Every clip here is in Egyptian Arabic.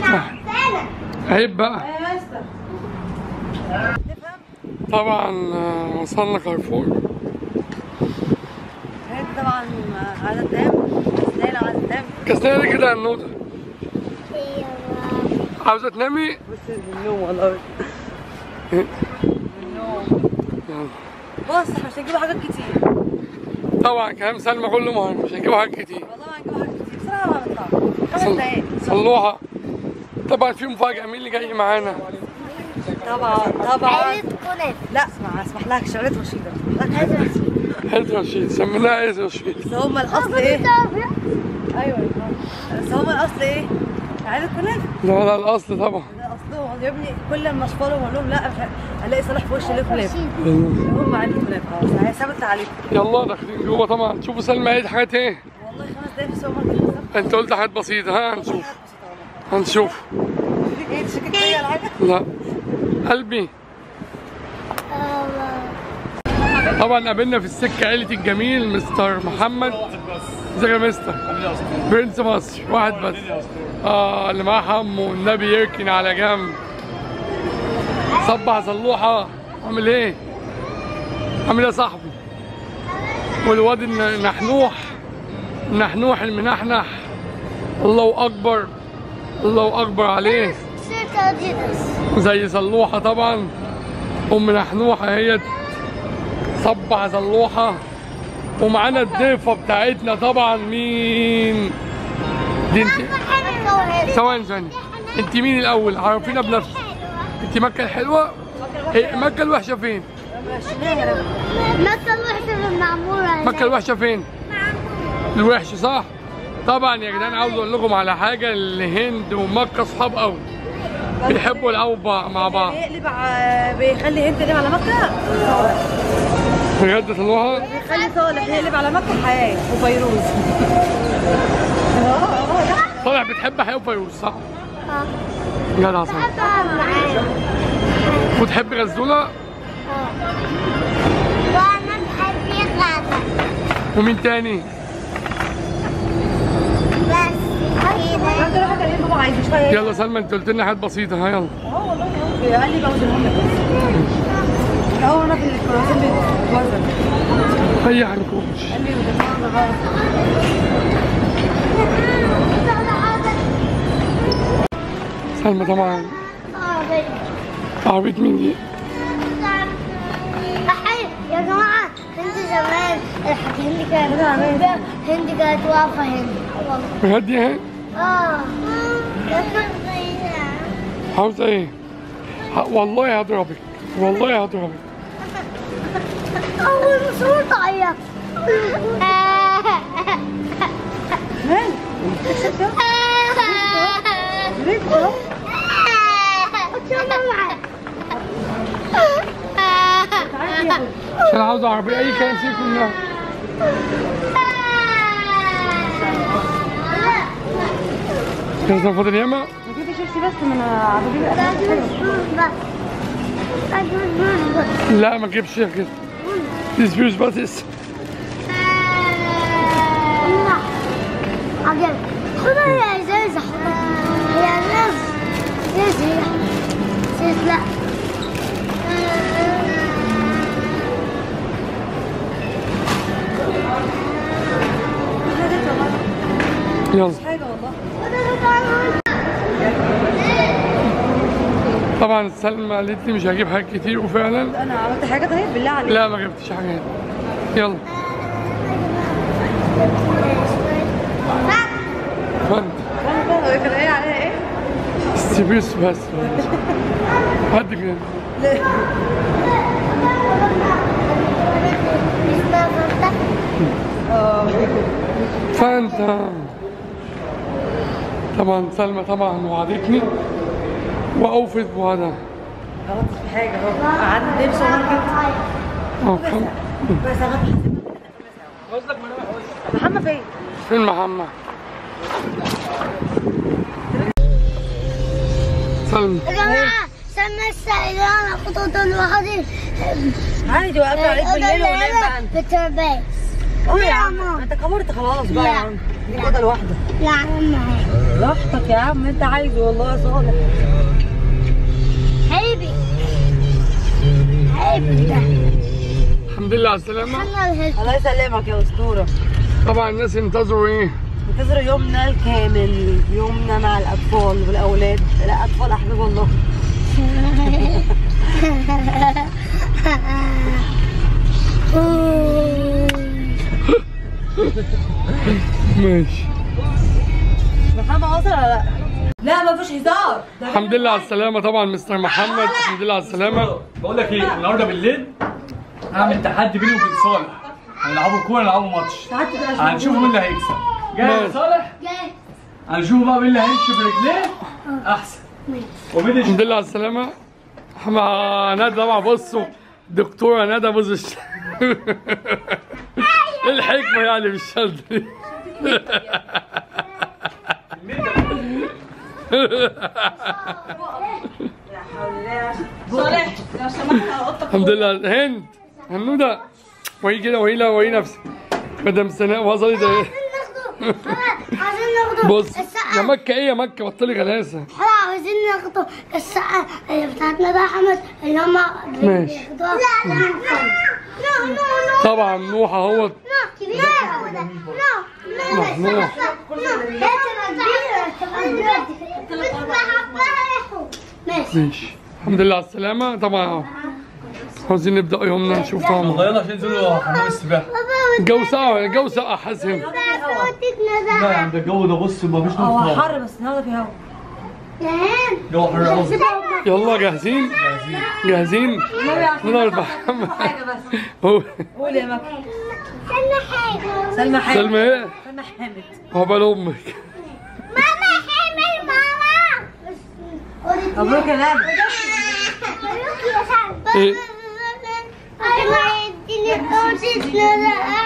عيب بقى يا مستر طبعا آه، وصلنا كارفور هيك طبعا عدد دام ليلى عدد دام كسرنا كده يا النوتة عاوزة تنامي؟ بص النوم والله إيه؟ النوم يلا. بص احنا مش هنجيب حاجات كتير طبعا كلام سلمى كله مهم مش هنجيب حاجات كتير والله ما هنجيب حاجات كتير بسرعة ما هنطلع خمس صل- دقايق صلوها طبعا في مفاجأة مين اللي جاي معانا؟ طبعا طبعا عيلة كنافة لا اسمع اسمح لكش عيلة رشيدة اسمح لكش حلو رشيد سميناها ايه رشيد؟ بس هم الاصل ايه؟ ايوه بس هم الاصل ايه؟ عيلة كنافة لا لا الأصل طبعا ده اصلهم يا ابني كل ما اشفرهم اقول لهم لا مش ه- هلاقي صالح في وشي ليه كنافة يلا. هم عيلة كنافة خلاص هي ثابت عليكم يلا داخلين جوه طبعا شوفوا سلمى عيد حاجات ايه؟ والله خمس دقايق في السوبر ماركت بالظبط. انت قلت حاجات بسيطة ها هنشوف هنشوف فيك ايه تشكك فيا ولا حاجة؟ لا قلبي طبعا قابلنا في السكة عيلة الجميل مستر محمد ازيك يا مستر برنس مصر واحد بس اه اللي معاه حمو والنبي يركن على جنب صبح صلوحة عامل ايه؟ عامل ايه يا صاحبي؟ والواد الن- النحنوح النحنوح المنحنح الله اكبر الله اكبر عليه شركة اديداس زي صلوحة طبعا أم نحنوحة هي صبع صلوحة ومعانا الضيفة بتاعتنا طبعا مين؟ دي انت ثواني ثواني انت مين الأول؟ عرفينا بنفسك انت مكة الحلوة؟ هي مكة الوحشة فين؟ مكة الوحدة المعمورة مكة الوحشة فين؟ الوحشة صح؟ طبعا يا جدعان عاوز اقول لكم على حاجة الهند ومكة صحاب قوي بيحبوا يلعبوا بع- مع بعض بيقلب ع- بيخلي هند يقلب على مكة بجد صلوحة؟ بيخلي صالح يقلب على مكة حياة وفيروز طالع بتحب حياة وفيروز صح؟ جدع صح معانا وتحب غزولة وانا بحب غدا ومين تاني؟ بس كده انت روح كلم بابا عايز شوية يلا سلمى انت قلت لنا حاجات بسيطة ها يلا اه والله اهو قال لي بوزنهم لك بس اهو انا في الكراسين بتوزن أي عنكوش قال لي بتوزن غلط سلمى طبعا اه بيبي عربية مين دي؟ أحي يا جماعة هند زمان الحاج هند كانت هند كانت واقفة هنا والله بجد يا هند؟ اه عاوزة ايه؟ ه- والله هضربك والله هضربك أول مسؤول تعيط مال ليك اهو تعالي يا بابا عشان عاوز عربية أي كلام سيبكم منها كده فاضل ياما ما جبتش شيبسي بس من عربية لا ما تجيبش كده ديس فيوز بس عجب خدها يا ازازة خدها يا ازازة ازازة ازازة لا يلا حاجة والله طبعا سلمى قالت لي مش هجيب حاجات كتير وفعلا انا عملت حاجة طيب بالله عليك لا ما جبتش حاجات يلا فانت انا كان قايل عليها ايه؟ استبيس بس حد كده ليه؟ اه فانت طبعا سلمى طبعا وعدتني واوفت بوعدها غلطت في حاجة اهو قعدنا نمشي ونرجع اه كم بس غلطت محمد فين؟ فين محمد سلمى يا جماعة سمى السيدان خطوط لوحدي عادي وقفت عليك بالليل ونام بقى انت بالتربية قول يا يا عم ماما. انت كبرت خلاص بقى لا. يا عم دي كده لوحده لا أنا معايا براحتك يا عم انت عايزه والله يا صالح حبيبي حبيبي ده الحمد لله على السلامه انا الهز الله يسلمك يا اسطوره طبعا الناس ينتظروا ايه انتظروا يومنا الكامل يومنا مع الاطفال والاولاد لا اطفال احباب الله ماشي محمد وصل ولا لا؟ لا ما فيش هزار الحمد لله على السلامه طبعا مستر محمد الحمد لله على السلامه بقول لك ايه النهارده بالليل هعمل تحدي بيني وبين صالح هنلعبوا كوره نلعبوا ماتش هنشوف مين اللي هيكسب جاهز يا ماشي. صالح جاي هنشوف بقى مين اللي هيمشي برجليه احسن ومين اللي الحمد لله على السلامه مع ندى طبعا بصوا دكتوره ندى بص الش- ايه الحكمه يعني في الشد دي صالح لو سمحت اوضتك الحمد لله هند هنودة وهي كده وهي لا وهي نفسك مدام سناء وصلت اهي عايزين ناخده بص يا السقة مكة ايه يا مكة بطلي غلاسة احنا عاوزين ناخده السقة اللي بتاعتنا ده احمد اللي هما ماشي. بياخدوها لا لا نو نو نو طبعا نوح اهوت نو نو نو نو نوح. ماشي ماشي الحمد لله على السلامة طبعا عاوزين نبدأ يومنا نشوف طبعا يلا عشان ينزلوا حمام السباحه الجو ساقع الجو ساقع حسن لا يا عم ده الجو ده بص مفيش نور هو خالص حر بس النهارده في هوا الجو حر قوي يلا جاهزين جاهزين نضرب محمد حاجه بس هو قول يا مكة سلمى حاجة سلمى حامد سلمى ايه سلمى حامد عقبال امك ماما حامل ماما مبروك يا ندى مبروك يا سلمى ايه أيوة يديني الكوتش لا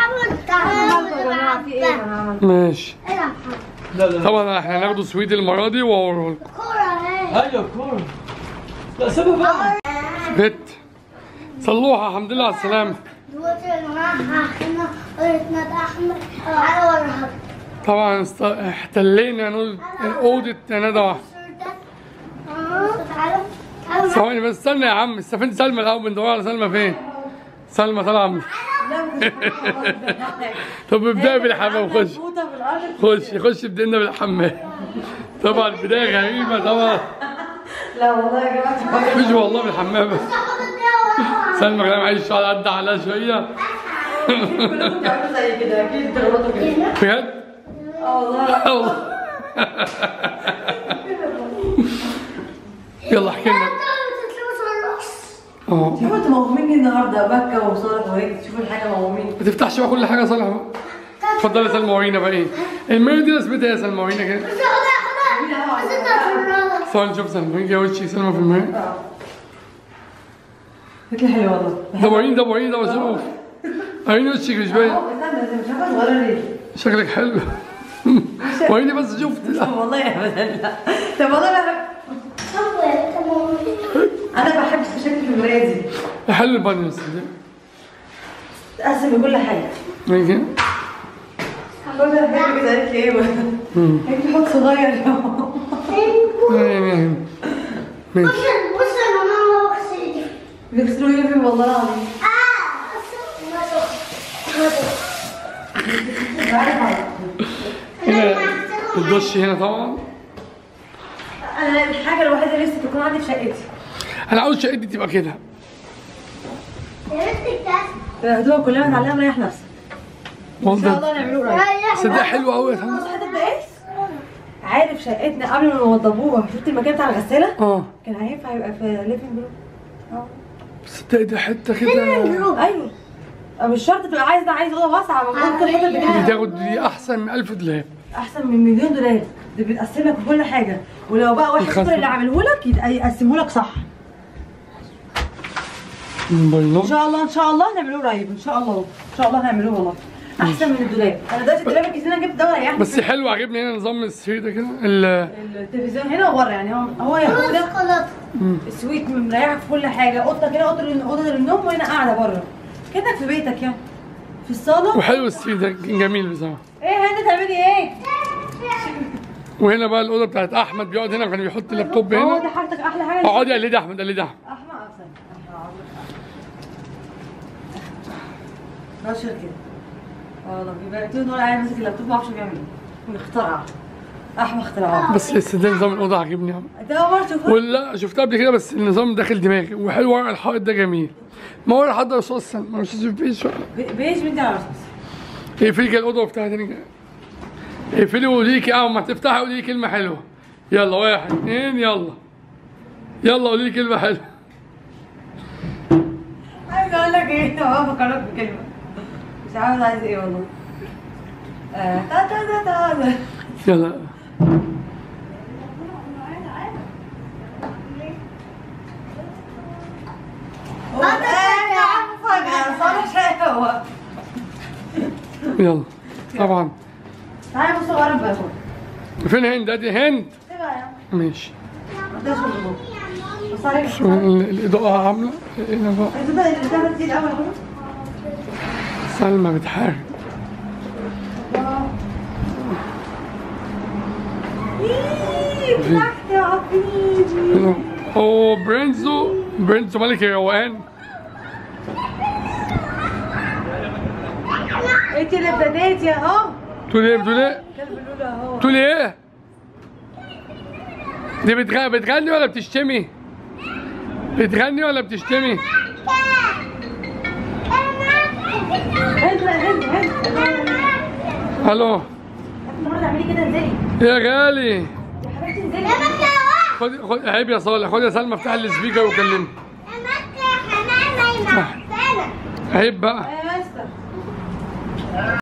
أعمل في ايه انا عملت ماشي لا لا طبعا احنا هناخده سويد المرة دي وهوريه لكم كورة اهي ايوه كوره لا سيبها بقى بت صلوها الحمد لله على السلامة دلوقتي يا جماعة احنا قريتنا ده أحمد تعالى وريها طبعا است- احتلينا نو- أوضة ندى واحدة تعالى تعالى ثواني بس استنى يا عم استفدت سلمى الأول بندور على سلمى فين؟ سلمى طالعة من- طب ابدأي بالحمام خش مربوطه بالارض خش خش بدينا بالحمام طبعا بداية غريبة طبعا لا والله يا جماعه مش والله بالحمام بس سلمى كلام عايش على قد عليها شوية كلكم بتعملوا زي كده اكيد بتغلطوا كده بجد؟ اه والله الله يلا احكي لنا اه شوفوا انتوا موهومين النهارده مكه وصالح وهيك تشوفوا الحاجه موهومين ما تفتحش بقى كل حاجه صالح بقى اتفضلي يا سلمى ورينا بقى ايه الميري دي لازمتها يا سلمى ورينا كده ثواني نشوف سلمى ورينا كده وشي سلمى في الميري شكلي حلو والله ده وريني ده وريني ده وشوف وريني وشك مش باين استنى انت مش عارفه صغيره ليه؟ شكلك حلو وريني بس شفت والله ابدا لا طب والله انا انا بحب شكل في المرايه دي حلو البانيو بس ده. تقسم بكل حاجه وريني كده كل حاجه كده قالت لي ايه هيك حوض صغير يعني ماشي بيغسلوا يومي والله العظيم هنا الدش هنا طبعا انا الحاجه الوحيده اللي نفسي تكون عندي في شقتي انا عاوز شقتي تبقى كده الهدوء كلها متعلقه مريح نفسك ان شاء والله الله نعملوه قريب بس ده حلو قوي يا سلمى بص هتبدا ايه عارف شقتنا قبل ما نوضبوها شفت المكان بتاع الغساله اه كان هينفع يبقى في ليفنج روم اه بس ده ده حته كده ايوه مش شرط تبقى عايز ده عايز اوضه واسعه ممكن الحته دي بكده تاخد دي احسن من 1000 دولار احسن من مليون دولار ده بيتقسم لك كل حاجه ولو بقى واحد الخزنة. شاطر اللي عامله لك يبقى يقسمه لك صح ان موبايلات شاء الله ان شاء الله نعملوه قريب ان شاء الله ان شاء الله نعملوه والله احسن من الدولاب انا دلوقتي الدولاب الكتير انا جبت ده ريحني بس حلو عجبني هنا نظام السرير ده كده ال- التلفزيون هنا وبره يعني هو هو ياخد السويت مريحك في كل حاجه اوضتك هنا اوضه اوضه النوم وهنا قاعده بره كانك في بيتك يعني في الصاله وحلو السرير ده جميل بصراحه ايه هنا تعملي ايه وهنا بقى الاوضه بتاعت احمد بيقعد هنا كان بيحط اللابتوب هو هنا دي حاجتك احلى حاجه اقعد يا قلدي احمد قلدي احمد احمد احسن نشر كده اه لو بيبقى طول النهار قاعد ماسك اللابتوب ما اعرفش بيعمل ايه اخترع احمد اخترعه بس بس ده نظام الاوضه عاجبني يا عم انت اول مره تشوفه ولا شفتها قبل كده بس النظام داخل دماغي وحلو ورق الحائط ده جميل ما ورق الحائط ده رصاص سن ما رصاص في بيش بي- بيش بنتي على راسك اقفلي كده الاوضه وافتحها تاني كده اقفلي وقولي لي اول ما تفتحي قولي لي كلمه حلوه يلا واحد اثنين يلا يلا قولي لي كلمه حلوه عايز اقول لك ايه هو فكرك بكلمه مش عارف عايز ايه والله آه، تا تا تا تا يلا هو يا عم فجأة صالح شايف هو يلا طبعا تعالى بص غرب بقى هو فين هند ادي هند ايه بقى يا عم ماشي ده شغل هو بص عليك شو ال- الاضاءه عامله هنا بقى انت ده البتاع ده تقيل قوي يا اخويا سلمى بتحارب إيه، فتحت يا عفيفي هنا. اوه برنزو برنزو ملك الروقان انت اللي ابتديتي اهو تقول ايه بتقول ايه كلب اللولو اهو تقول ايه دي بتغني بتغني ولا بتشتمي بتغني ولا بتشتمي هند لا هند هند الو النهارده اعملي كده انزلي يا غالي يا حبيبتي انزلي خد خد عيب يا صالح خد يا سلمى افتح لي السبيكر وكلمني عيب بقى يا مستر